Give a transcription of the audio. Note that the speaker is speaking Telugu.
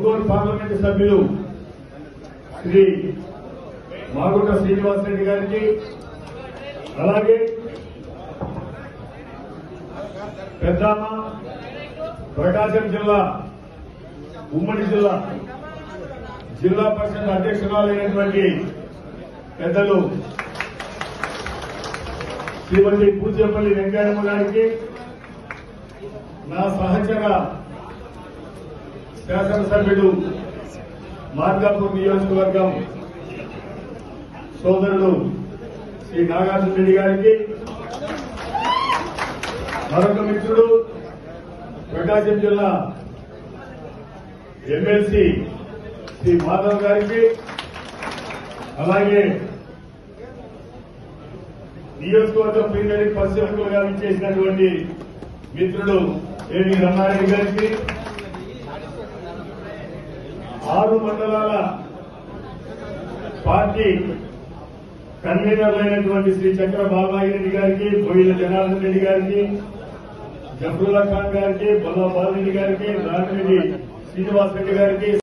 ఒంగోలు పార్లమెంటు సభ్యులు శ్రీ మాగుంట శ్రీనివాసరెడ్డి గారికి అలాగే పెద్దామ ప్రకాశం జిల్లా ఉమ్మడి జిల్లా జిల్లా పరిషత్ అధ్యక్షురాలైనటువంటి పెద్దలు శ్రీమతి పూజ్యపల్లి వెంకయ్యమ్మ గారికి నా సహచర శాసనసభ్యుడు మార్గాపూర్ నియోజకవర్గం సోదరుడు శ్రీ నాగార్జున రెడ్డి గారికి మరొక మిత్రుడు ప్రకాశం జిల్లా ఎమ్మెల్సీ శ్రీ మాధవ్ గారికి అలాగే నియోజకవర్గ ప్రీమియర్ పరిశీలకులుగా ఇచ్చేసినటువంటి మిత్రుడు ఏవి రమణారెడ్డి గారికి ఆరు మండలాల పార్టీ కన్వీనర్లైనటువంటి శ్రీ చక్ర బాబాయి రెడ్డి గారికి బోయిల జనార్దన్ రెడ్డి గారికి జఫరుల్లా ఖాన్ గారికి బొల్ల బాలరెడ్డి గారికి రామిరెడ్డి శ్రీనివాస్ రెడ్డి గారికి